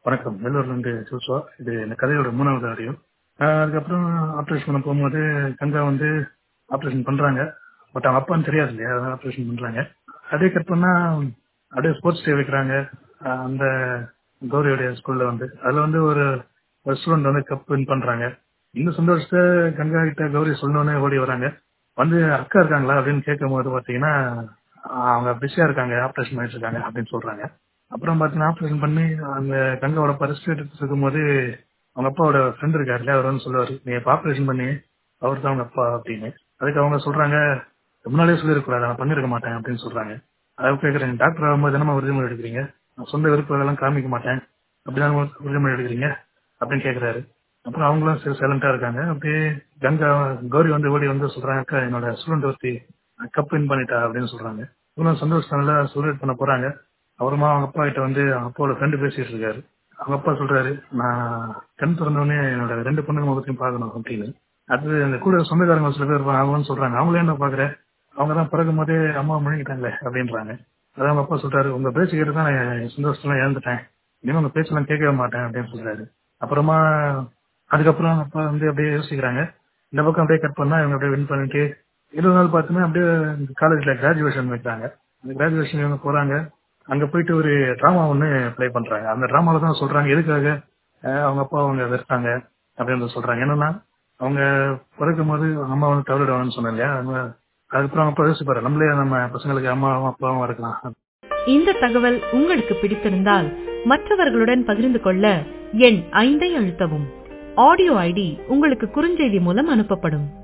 வணக்கம் வெள்ளூர்ல இருந்து ஜோசுவா இது இந்த கதையோட மூணாவது ஆடியோ ஆஹ் அதுக்கப்புறம் ஆப்ரேஷன் பண்ண போகும்போது கங்கா வந்து ஆப்ரேஷன் பண்றாங்க பட் அவங்க அப்பான்னு தெரியாது இல்லையா அதனால ஆப்ரேஷன் பண்றாங்க அதே கட் பண்ணா அப்படியே ஸ்போர்ட்ஸ் டே வைக்கிறாங்க ஆஹ் அந்த கௌரியோடைய ஸ்கூல்ல வந்து அதுல வந்து ஒரு ஒரு ஸ்டூடெண்ட் வந்து கப் வின் பண்றாங்க இந்த சந்தோஷத்தை கங்கா கிட்ட கௌரி சொன்னோடனே ஓடி வராங்க வந்து அக்கா இருக்காங்களா அப்படின்னு கேட்கும் போது பாத்தீங்கன்னா ஆஹ் அவங்க பிஸியா இருக்காங்க ஆப்ரேஷன் பண்ணிட்டு இருக்காங்க அப்படின்னு சொல்றாங்க அப்புறம் பாத்தீங்கன்னா ஆப்ரேஷன் பண்ணி அந்த கங்காவோட பரிசு எடுத்துட்டு இருக்கும்போது அவங்க அப்பாவோட ஃப்ரெண்ட் இருக்காரு இல்லையா அவர் வந்து சொல்லுவாரு நீ இப்ப ஆப்ரேஷன் பண்ணி அவர் தான் அவங்க அப்பா அப்படின்னு அதுக்கு அவங்க சொல்றாங்க முன்னாடியே சொல்லிருக்கூடாது நான் பண்ணிருக்க மாட்டேன் அப்படின்னு சொல்றாங்க அதை கேட்குறேன் டாக்டர் ஆகும்போது தினமும் உறுதிமொழி எடுக்கிறீங்க நான் சொந்த விருப்பம் காமிக்க மாட்டேன் அப்படிதான் உறுதிமொழி எடுக்கிறீங்க அப்படின்னு கேக்குறாரு அப்புறம் அவங்களும் சரி சைலண்டா இருக்காங்க அப்படியே கங்கா கௌரி வந்து ஓடி வந்து சொல்றாங்க அக்கா என்னோட ஸ்டூடெண்ட் ஒருத்தி கப் வின் பண்ணிட்டா அப்படின்னு சொல்றாங்க இவங்களும் சந்தோஷம் நல்லா சூரியட் பண்ண போறாங்க அப்புறமா அவங்க அப்பா கிட்ட வந்து அவங்க அப்பாவோட ஃப்ரெண்டு பேசிட்டு இருக்காரு அவங்க அப்பா சொல்றாரு நான் கண் திறந்தோடனே என்னோட ரெண்டு பொண்ணுங்க முகத்தையும் பார்க்கணும் அப்படின்னு அது அந்த கூட சொந்தக்காரங்க சில பேர் இருப்பாங்க அவங்களும் சொல்றாங்க அவங்களே என்ன பாக்குறேன் அவங்க தான் பிறக்கும் போதே அம்மா முழுங்கிட்டாங்களே அப்படின்றாங்க அதான் அவங்க அப்பா சொல்றாரு உங்க பேச்சு கேட்டு தான் நான் என் சந்தோஷத்தெல்லாம் இழந்துட்டேன் இனிமே உங்க பேச்செல்லாம் கேட்கவே மாட்டேன் அப்படின்னு சொல்றாரு அப்புறமா அதுக்கப்புறம் அவங்க அப்பா வந்து அப்படியே யோசிக்கிறாங்க இந்த பக்கம் அப்படியே கட் பண்ணா இவங்க அப்படியே வின் பண்ணிட்டு இருபது நாள் பார்த்தோன்னா அப்படியே காலேஜ்ல கிராஜுவேஷன் வைக்கிறாங்க அந்த கிராஜுவேஷன் இவங்க போறாங்க அங்க போயிட்டு ஒரு டிராமா ஒண்ணு ப்ளே பண்றாங்க அந்த டிராமால தான் சொல்றாங்க எதுக்காக அஹ் அவங்க அப்பா அவங்க வெறுத்தாங்க அப்படின்னு சொல்றாங்க என்னன்னா அவங்க பிறக்கும் போது அம்மா வந்து தவறிடுவாங்கன்னு சொன்னேன் இல்லையா அவங்க அதுக்கப்புறம் அவங்க அப்பா யோசிப்பாரு நம்மளே நம்ம பசங்களுக்கு அம்மாவும் அப்பாவும் இருக்கலாம் இந்த தகவல் உங்களுக்கு பிடித்திருந்தால் மற்றவர்களுடன் பகிர்ந்து கொள்ள எண் ஐந்தை அழுத்தவும் ஆடியோ ஐடி உங்களுக்கு குறுஞ்செய்தி மூலம் அனுப்பப்படும்